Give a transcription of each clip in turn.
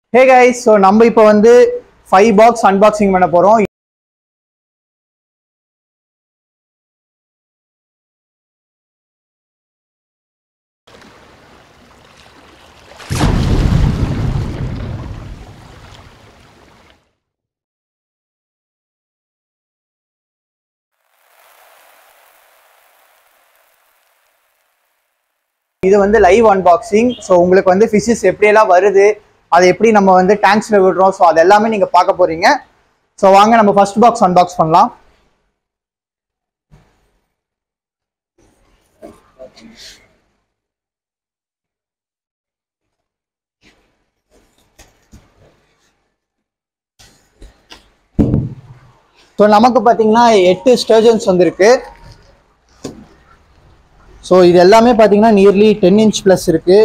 hey guys so நம்ம இப்போ வந்து ஃபைவ் பாக்ஸ் அன்பாக்சிங் பண்ண போகிறோம் இது வந்து லைவ் அன்பாக்சிங் ஸோ உங்களுக்கு வந்து ஃபிஷஸ் எப்படியெல்லாம் வருது அதை எப்படி நம்ம வந்து டேங்க்ஸில் விடுறோம் ஸோ அது எல்லாமே நீங்கள் பார்க்க போறீங்க ஸோ வாங்க நம்ம ஃபர்ஸ்ட் பாக்ஸ் அன்பாக்ஸ் பண்ணலாம் ஸோ நமக்கு பார்த்தீங்கன்னா எட்டு ஸ்டர்ஜன்ஸ் வந்திருக்கு ஸோ இது எல்லாமே பார்த்தீங்கன்னா நியர்லி டென் இன்ச் ப்ளஸ் இருக்கு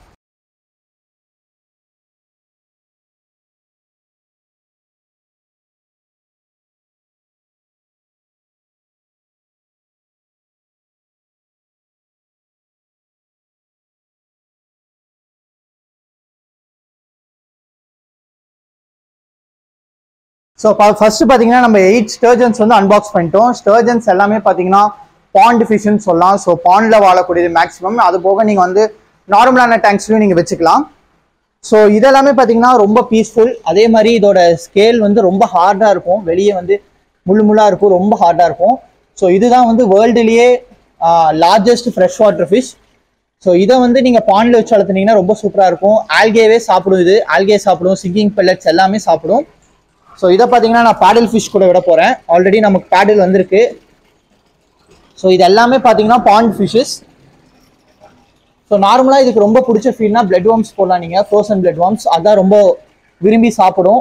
ஸோ ஃபர்ஸ்ட் பார்த்தீங்கன்னா நம்ம எயிட் ஸ்டர்ஜன்ஸ் வந்து அன்பாக்ஸ் பண்ணிட்டோம் ஸ்டர்ஜன்ஸ் எல்லாமே பார்த்தீங்கன்னா பாண்ட் ஃபிஷ்னு சொல்லலாம் ஸோ பாண்டில் வாழக்கூடியது மேக்ஸிமம் அது போக நீங்கள் வந்து நார்மலான டேங்க்ஸ்லையும் நீங்கள் வச்சுக்கலாம் ஸோ இதெல்லாமே பார்த்தீங்கன்னா ரொம்ப பீஸ்ஃபுல் அதே மாதிரி இதோட ஸ்கேல் வந்து ரொம்ப ஹார்டாக இருக்கும் வெளியே வந்து முள்ளு முள்ளாக இருக்கும் ரொம்ப ஹார்டாக இருக்கும் ஸோ இதுதான் வந்து வேர்ல்டுலேயே largest fresh water fish so இதை வந்து நீங்கள் பாண்டில் வச்சு வளர்த்துனீங்கன்னா ரொம்ப சூப்பராக இருக்கும் ஆல்கேவே சாப்பிடும் இது ஆல்கே சாப்பிடும் சிங்கிங் பெல்லட்ஸ் எல்லாமே சாப்பிடும் ஸோ இதை பார்த்தீங்கன்னா நான் பேடல் ஃபிஷ் கூட விட போகிறேன் ஆல்ரெடி நமக்கு பேடல் வந்திருக்கு ஸோ இது எல்லாமே பார்த்தீங்கன்னா பாண்ட் ஃபிஷ்ஷஸ் ஸோ நார்மலாக இதுக்கு ரொம்ப பிடிச்ச ஃபீல்னா பிளட் வார்ம்ஸ் போடலாம் நீங்கள் ஃப்ரோசன் பிளட் வார்ம்ஸ் அதான் ரொம்ப விரும்பி சாப்பிடும்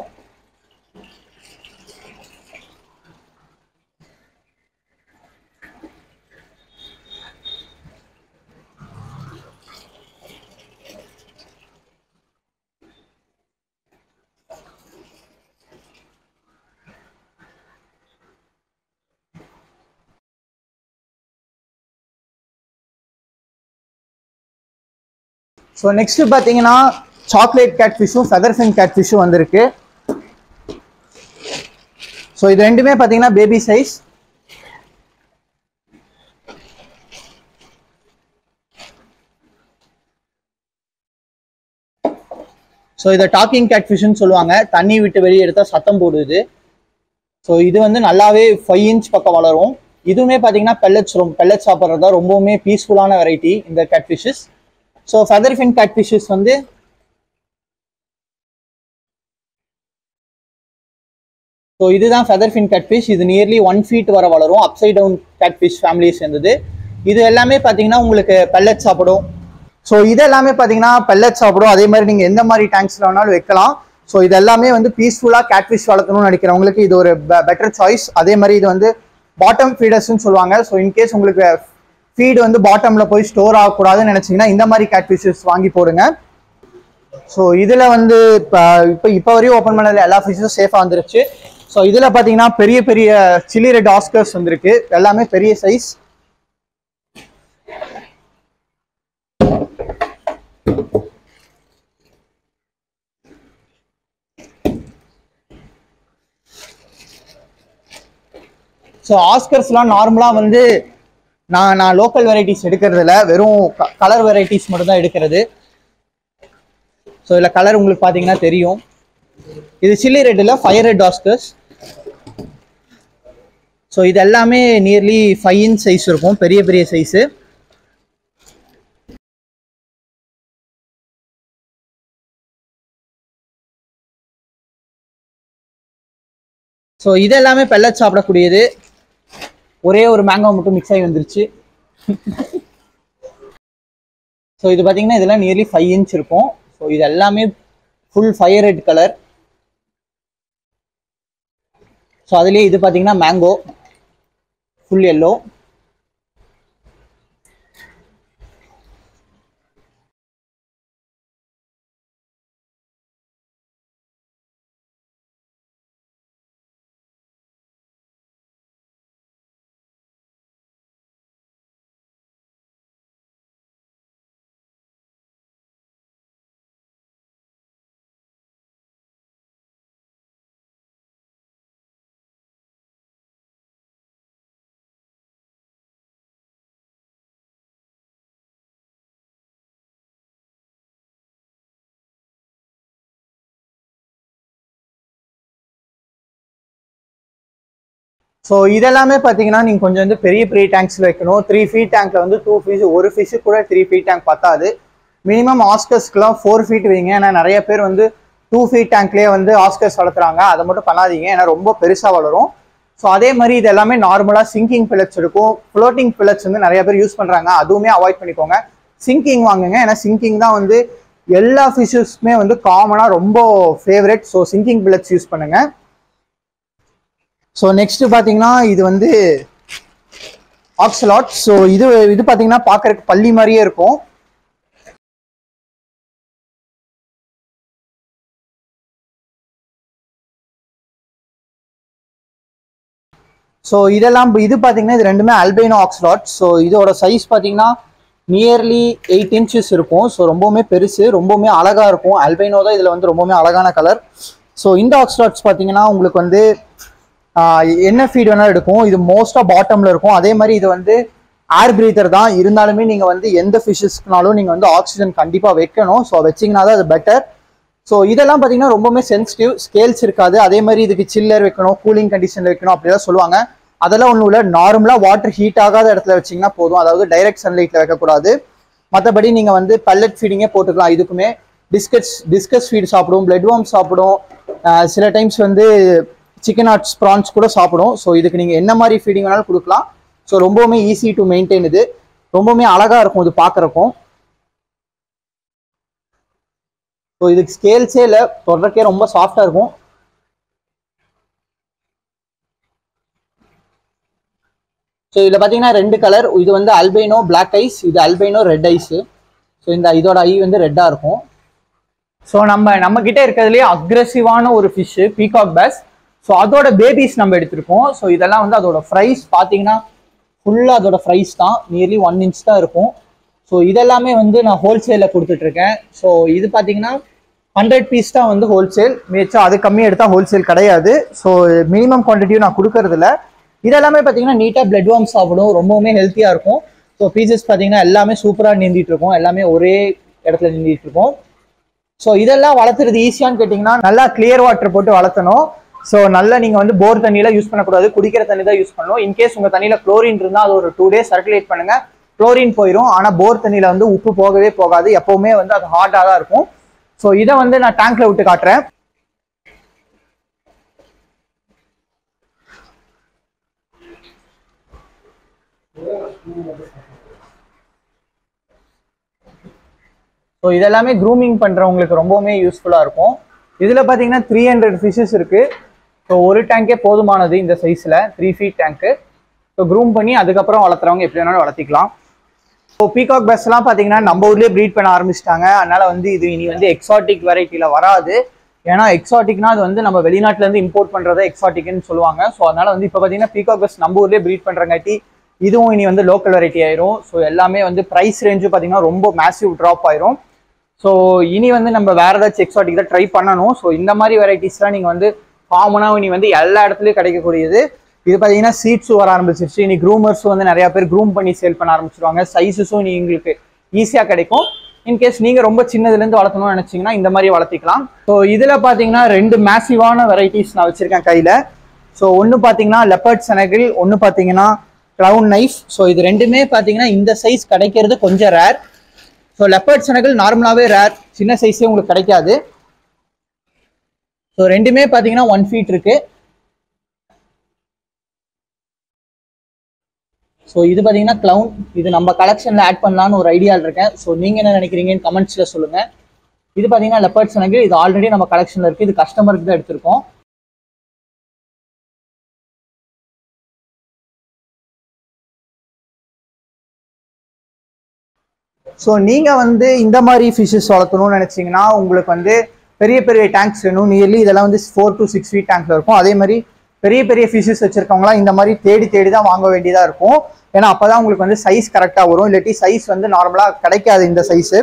ஸோ நெக்ஸ்ட் பார்த்தீங்கன்னா சாக்லேட் கேட் ஃபிஷ்ஷும் ஃபெதர் ஃபின் கேட் ஃபிஷ்ஷும் வந்திருக்கு ஸோ இது ரெண்டுமே பார்த்தீங்கன்னா பேபி சைஸ் ஸோ இதை டாக்கிங் கேட் ஃபிஷ்னு சொல்லுவாங்க தண்ணி விட்டு வெளியே எடுத்தால் சத்தம் போடுது ஸோ இது வந்து நல்லாவே ஃபைவ் இன்ச் பக்கம் வளரும் இதுவுமே பார்த்தீங்கன்னா பெல்லட்ஸ் ரொம்ப பெல்லட்ஸ் சாப்பிட்றது ரொம்பவுமே பீஸ்ஃபுல்லான வெரைட்டி இந்த cat fishes so feather fin cat fishes வந்து ஸோ இதுதான் ஃபெதர் ஃபின் கேட் ஃபிஷ் இது நியர்லி ஒன் ஃபீட் வர வளரும் அப்சைட் டவுன் கேட் ஃபிஷ் ஃபேமிலியை சேர்ந்தது இது எல்லாமே பார்த்தீங்கன்னா உங்களுக்கு பெல்லட் சாப்பிடும் ஸோ இது எல்லாமே பார்த்தீங்கன்னா பெல்லட் சாப்பிடும் அதே மாதிரி நீங்கள் எந்த மாதிரி டேங்க்ஸில் வேணாலும் வைக்கலாம் ஸோ இது எல்லாமே வந்து பீஸ்ஃபுல்லாக கேட் ஃபிஷ் வளர்க்கணும்னு நினைக்கிறவங்களுக்கு இது ஒரு பெட்டர் சாய்ஸ் அதே மாதிரி இது வந்து பாட்டம் ஃபீடர்ஸ்னு சொல்லுவாங்க ஸோ இன்கேஸ் உங்களுக்கு ஃபீடு வந்து பாட்டம்ல போய் ஸ்டோர் ஆகக்கூடாதுன்னு நினைச்சீங்கன்னா இந்த மாதிரி கேட் ஃபிஷஸ் வாங்கி போடுங்க ஸோ இதில் வந்து இப்போ இப்போ இப்போ வரையும் ஓப்பன் பண்ணதில் எல்லா ஃபிஷ்ஷும் சேஃபாக வந்துருச்சு ஸோ இதில் பார்த்தீங்கன்னா பெரிய பெரிய சில்லி ரெட் ஆஸ்கர்ஸ் வந்திருக்கு எல்லாமே பெரிய சைஸ் ஸோ ஆஸ்கர்ஸ்லாம் நார்மலாக வந்து நான் நான் லோக்கல் வெரைட்டிஸ் எடுக்கிறது இல்ல வெறும் கலர் வெரைட்டிஸ் மட்டும் தான் எடுக்கிறது ஸோ இதில் கலர் உங்களுக்கு பார்த்தீங்கன்னா தெரியும் இது சில்லி ரெட்டில் ஃபயர் ரெட் ஆஸ்கர்ஸ் ஸோ இது எல்லாமே நியர்லி ஃபைவ் இன்ச் சைஸ் இருக்கும் பெரிய பெரிய சைஸு ஸோ இது எல்லாமே பெல்லட் சாப்பிடக்கூடியது ஒரே ஒரு மேங்கோ மட்டும் மிக்ஸ் ஆகி வந்துருச்சு ஸோ இது பார்த்தீங்கன்னா இதெல்லாம் நியர்லி ஃபைவ் இன்ச் இருக்கும் ஸோ இது எல்லாமே full fire red colour so அதுலேயே இது பார்த்தீங்கன்னா மேங்கோ ஃபுல் எல்லோ ஸோ இதெல்லாமே பார்த்தீங்கன்னா நீங்கள் கொஞ்சம் வந்து பெரிய பெரிய டேங்க்ஸில் வைக்கணும் த்ரீ ஃபீட் டேங்க்ல வந்து டூ ஃபீஸ் ஒரு ஃபிஷ்ஷு கூட த்ரீ ஃபீட் டேங்க் பத்தாது மினிமம் ஆஸ்கர்ஸ்க்குலாம் ஃபோர் ஃபீட் வைங்க ஏன்னா நிறைய பேர் வந்து டூ ஃபீட் டேங்க்லேயே வந்து ஆஸ்கர்ஸ் வளர்த்துறாங்க அதை மட்டும் பண்ணாதீங்க ஏன்னா ரொம்ப பெருசாக வளரும் ஸோ அதே மாதிரி இது எல்லாமே நார்மலாக சிங்கிங் பில்லட்ஸ் இருக்கும் ஃப்ளோட்டிங் பில்லட்ஸ் வந்து நிறைய பேர் யூஸ் பண்ணுறாங்க அதுவுமே அவாய்ட் பண்ணிக்கோங்க சிங்கிங் வாங்குங்க ஏன்னா சிங்கிங் தான் வந்து எல்லா ஃபிஷ்ஷஸ்க்குமே வந்து காமனாக ரொம்ப favourite so sinking pellets use பண்ணுங்க ஸோ நெக்ஸ்ட் பார்த்தீங்கன்னா இது வந்து ஆக்சலாட் ஸோ இது இது பார்த்தீங்கன்னா பார்க்கறதுக்கு பள்ளி மாதிரியே இருக்கும் ஸோ இதெல்லாம் இது பார்த்தீங்கன்னா இது ரெண்டுமே அல்பைனோ ஆக்ஸ்லாட் ஸோ இதோட சைஸ் பார்த்தீங்கன்னா நியர்லி எயிட் இன்ச்சஸ் இருக்கும் ஸோ ரொம்பவுமே பெருசு ரொம்பவுமே அழகாக இருக்கும் அல்பைனோ தான் இதில் வந்து ரொம்பவுமே அழகான கலர் ஸோ இந்த ஆக்ஸ்லாட்ஸ் பார்த்தீங்கன்னா உங்களுக்கு வந்து ஆஹ், என்ன ஃபீட் வேணாலும் எடுக்கும் இது மோஸ்ட்டாக பாட்டமில் இருக்கும் அதே மாதிரி இது வந்து ஏர் பிரீத்தர் தான் இருந்தாலுமே நீங்கள் வந்து எந்த ஃபிஷ்ஷஸ்க்குனாலும் நீங்கள் வந்து ஆக்சிஜன் கண்டிப்பாக வைக்கணும் ஸோ வச்சிங்கன்னா தான் அது பெட்டர் ஸோ இதெல்லாம் பார்த்தீங்கன்னா ரொம்பவுமே சென்சிட்டிவ் ஸ்கேல்ஸ் இருக்காது அதே மாதிரி இதுக்கு சில்லர் வைக்கணும் கூலிங் கண்டிஷனில் வைக்கணும் அப்படிலாம் சொல்லுவாங்க அதெல்லாம் ஒன்றும் இல்லை நார்மலாக வாட்டர் ஹீட் ஆகாத இடத்துல வச்சிங்கன்னா போதும் அதாவது டைரக்ட் சன்லைட்டில் வைக்கக்கூடாது மற்றபடி நீங்கள் வந்து பல்லட் ஃபீடிங்கே போட்டுக்கலாம் இதுக்குமே டிஸ்கஸ் டிஸ்கஸ் ஃபீட் சாப்பிடும் பிளட் வார்ம் சாப்பிடும் அஹ் சில டைம்ஸ் வந்து சிக்கன் ஆட்ஸ் ப்ரான்ஸ் கூட சாப்பிடும் ஸோ இதுக்கு நீங்கள் என்ன மாதிரி ஃபீடிங் வேணாலும் கொடுக்கலாம் ஸோ ரொம்பவுமே ஈஸி டு மெயின்டைன் இது ரொம்பவுமே அழகாக இருக்கும் இது பார்க்குறக்கும் ஸோ இதுக்கு ஸ்கேல்ஸே இல்லை தொடர்க்கே ரொம்ப சாஃப்டாக இருக்கும் ஸோ இதில் பார்த்தீங்கன்னா ரெண்டு கலர் இது வந்து அல்பைனோ Black ஐஸ் இது அல்பைனோ ரெட் ஐஸு ஸோ இந்த இதோட ஐ வந்து ரெட்டாக இருக்கும் ஸோ நம்ம நம்ம கிட்ட இருக்கிறதுலே அக்ரெசிவான ஒரு ஃபிஷ்ஷு பீகாக் பேஸ் ஸோ அதோட பேபிஸ் நம்ம எடுத்திருக்கோம் ஸோ இதெல்லாம் வந்து அதோட ஃப்ரைஸ் பார்த்தீங்கன்னா ஃபுல்லாக அதோட ஃப்ரைஸ் தான் நியர்லி ஒன் இன்ச் தான் இருக்கும் ஸோ இதெல்லாமே வந்து நான் ஹோல்சேலில் கொடுத்துட்ருக்கேன் ஸோ இது பார்த்தீங்கன்னா ஹண்ட்ரட் பீஸ் தான் வந்து ஹோல்சேல் மிச்சம் அது கம்மியாக எடுத்தால் ஹோல்சேல் கிடையாது ஸோ மினிமம் குவான்டிட்டியும் நான் கொடுக்கறதில்ல இதெல்லாமே பார்த்தீங்கன்னா நீட்டாக பிளட் வார்ம் சாப்பிடும் ரொம்பவுமே ஹெல்த்தியாக இருக்கும் ஸோ பீசஸ் பார்த்தீங்கன்னா எல்லாமே சூப்பராக நீந்திட்டு இருக்கும் எல்லாமே ஒரே இடத்துல நீந்திட்டு இருக்கும் ஸோ இதெல்லாம் வளர்த்துறது ஈஸியான்னு கேட்டிங்கன்னா நல்லா கிளியர் வாட்டர் போட்டு வளர்த்தணும் ஸோ நல்லா நீங்கள் வந்து போர் தண்ணியெல்லாம் யூஸ் பண்ணக்கூடாது குடிக்கிற தண்ணி தான் யூஸ் பண்ணணும் இன்கேஸ் உங்கள் தண்ணியில் குளோரின் இருந்தால் அது ஒரு டூ டேஸ் சர்க்குலேட் பண்ணுங்க குளோரின் போயிடும் ஆனால் போர் தண்ணியில் வந்து உப்பு போகவே போகாது எப்பவுமே வந்து அது ஹார்டாக தான் இருக்கும் ஸோ இதை வந்து நான் டேங்க்ல விட்டு காட்டுறேன் ஸோ இதெல்லாமே க்ரூமிங் பண்ணுறவங்களுக்கு ரொம்பவுமே யூஸ்ஃபுல்லாக இருக்கும் இதில் பார்த்தீங்கன்னா த்ரீ ஹண்ட்ரட் ஃபிஷஸ் இருக்குது ஸோ ஒரு டேங்கே போதுமானது இந்த சைஸில் த்ரீ ஃபீட் டேங்க்கு ஸோ க்ரூம் பண்ணி அதுக்கப்புறம் வளர்த்துறவங்க எப்படி வேணாலும் வளர்த்திக்கலாம் ஸோ பீகாக் பஸ்லாம் பார்த்தீங்கன்னா நம்ம ஊர்லேயே ப்ரீட் பண்ண ஆரம்பிச்சிட்டாங்க அதனால வந்து இது இனி வந்து எக்ஸாட்டிக் வெரைட்டியில் வராது ஏன்னா எக்ஸாட்டிக்னா அது வந்து நம்ம வெளிநாட்டிலேருந்து இம்போர்ட் பண்ணுறத எக்ஸாட்டிக்னு சொல்லுவாங்க ஸோ அதனால வந்து இப்போ பார்த்தீங்கன்னா பீகாக் பஸ் நம்ம ஊர்லேயே ப்ரீட் பண்ணுறங்காட்டி இதுவும் இனி வந்து லோக்கல் வெரைட்டி ஆயிரும் ஸோ எல்லாமே வந்து ப்ரைஸ் ரேஞ்சு பார்த்தீங்கன்னா ரொம்ப மேசிவ் ட்ராப் ஆயிரும் ஸோ இனி வந்து நம்ம வேற ஏதாச்சும் எக்ஸாட்டிக் தான் ட்ரை பண்ணணும் ஸோ இந்த மாதிரி வெரைட்டிஸ்லாம் நீங்கள் வந்து காமனாக இனி வந்து எல்லா இடத்துலையும் கிடைக்கக்கூடியது இது பார்த்தீங்கன்னா சீட்ஸும் வர ஆரம்பிச்சிருச்சு இனி க்ரூமர்ஸும் வந்து நிறைய பேர் க்ரூம் பண்ணி சேல் பண்ண ஆரம்பிச்சிருவாங்க சைஸஸும் இனி உங்களுக்கு ஈஸியாக கிடைக்கும் இன்கேஸ் நீங்கள் ரொம்ப சின்னதுலேருந்து வளர்த்தணும்னு நினச்சிங்கன்னா இந்த மாதிரி வளர்த்திக்கலாம் ஸோ இதில் பார்த்தீங்கன்னா ரெண்டு மேசிவான வெரைட்டிஸ் நான் வச்சுருக்கேன் கையில் ஸோ ஒன்று பார்த்தீங்கன்னா லெப்பர்ட் செனகில் ஒன்று பார்த்தீங்கன்னா க்ளவுன் நைஃப் ஸோ இது ரெண்டுமே பார்த்தீங்கன்னா இந்த சைஸ் கிடைக்கிறது கொஞ்சம் ரேர் ஸோ லெப்பர்ட் செனகல் நார்மலாகவே ரேர் சின்ன சைஸே உங்களுக்கு கிடைக்காது ஸோ ரெண்டுமே பார்த்தீங்கன்னா ஒன் ஃபீட் இருக்கு ஸோ இது பார்த்தீங்கன்னா க்ளவுன் இது நம்ம கலெக்ஷனில் ஆட் பண்ணலான்னு ஒரு ஐடியாவில் இருக்கேன் ஸோ நீங்கள் என்ன நினைக்கிறீங்கன்னு கமெண்ட்ஸில் சொல்லுங்கள் இது பார்த்தீங்கன்னா லெப்பர்ட் செனகல் இது ஆல்ரெடி நம்ம கலெக்ஷனில் இருக்குது இது கஸ்டமருக்கு தான் எடுத்திருக்கோம் ஸோ நீங்கள் வந்து இந்த மாதிரி ஃபிஷ்ஷஸ் வளர்த்தணும்னு நினச்சிங்கன்னா உங்களுக்கு வந்து பெரிய பெரிய டேங்க்ஸ் வேணும் நியர்லி இதெல்லாம் வந்து ஃபோர் டு சிக்ஸ் ஃபீட் டேங்க்ல இருக்கும் அதே மாதிரி பெரிய பெரிய ஃபிஷ்ஷஸ் வச்சிருக்கவங்களாம் இந்த மாதிரி தேடி தேடி தான் வாங்க வேண்டியதாக இருக்கும் ஏன்னா அப்போ தான் உங்களுக்கு வந்து சைஸ் கரெக்டாக வரும் இல்லாட்டி சைஸ் வந்து நார்மலாக கிடைக்காது இந்த சைஸு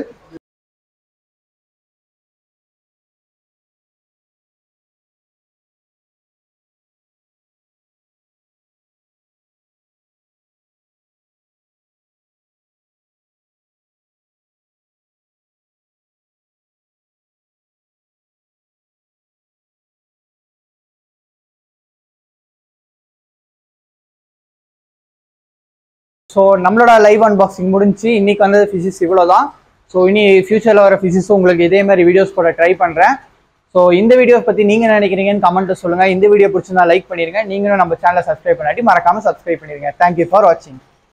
ஸோ நம்மளோட லைவ் அன்பாக்சிங் முடிஞ்சு இன்னைக்கு வந்தது ஃபிசிக்ஸ் இவ்வளோ தான் ஸோ இனி ஃபியூச்சரில் வர ஃபிசிக்ஸ் உங்களுக்கு இதே மாதிரி வீடியோஸ் போட ட்ரை பண்ணுறேன் ஸோ இந்த வீடியோ பற்றி நீங்கள் என்ன நினைக்கிறீங்கன்னு கமெண்ட்டில் சொல்லுங்கள் இந்த வீடியோ பிடிச்சிருந்தா லைக் பண்ணிடுங்க நீங்களும் நம்ம சேனலை சப்ஸ்கிரைப் பண்ணாட்டி மறக்காமல் சப்ஸ்கிரைப் பண்ணிடுங்க தேங்க்யூ ஃபார் வாட்சிங்